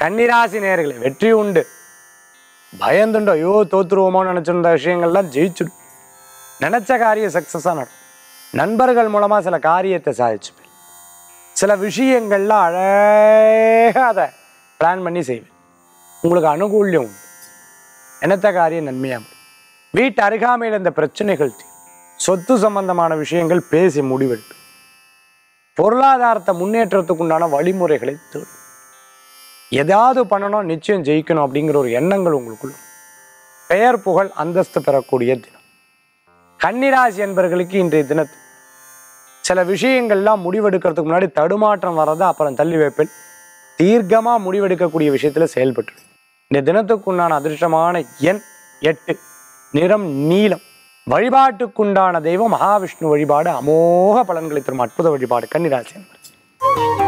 கன்னிராசி நேயர்களே வெற்றி உண்டு பயந்துண்டோ ஐயோ தோத்துருவோமோன்னு நினச்சிருந்த விஷயங்கள்லாம் ஜெயிச்சுடும் நினச்ச காரியம் சக்ஸஸாக நடக்கும் நண்பர்கள் மூலமாக சில காரியத்தை சாதிச்சுப்பேன் சில விஷயங்கள்லாம் அழகாக அதை பிளான் பண்ணி செய்வேன் உங்களுக்கு அனுகூல்யம் உண்டு என்னத்த காரியம் நன்மையாக முடியும் வீட்டு அருகாமையில் இந்த பிரச்சனைகள் தீரும். சொத்து சம்பந்தமான விஷயங்கள் பேசி முடிவெடுப்பு பொருளாதாரத்தை முன்னேற்றத்துக்கு உண்டான வழிமுறைகளை தேடும் எதாவது பண்ணணும் நிச்சயம் ஜெயிக்கணும் அப்படிங்கிற ஒரு எண்ணங்கள் உங்களுக்குள்ள பெயர் புகழ் அந்தஸ்து பெறக்கூடிய தினம் கன்னிராசி என்பவர்களுக்கு இன்றைய தினத்தில் சில விஷயங்கள்லாம் முடிவெடுக்கிறதுக்கு முன்னாடி தடுமாற்றம் வர்றதை அப்புறம் தள்ளி வைப்பில் தீர்க்கமாக முடிவெடுக்கக்கூடிய விஷயத்தில் செயல்பட்டு இந்த தினத்துக்குண்டான அதிர்ஷ்டமான எண் எட்டு நிறம் நீலம் வழிபாட்டுக்குண்டான தெய்வம் மகாவிஷ்ணு வழிபாடு அமோக பலன்களை தரும் அற்புத வழிபாடு கன்னிராசி என்பது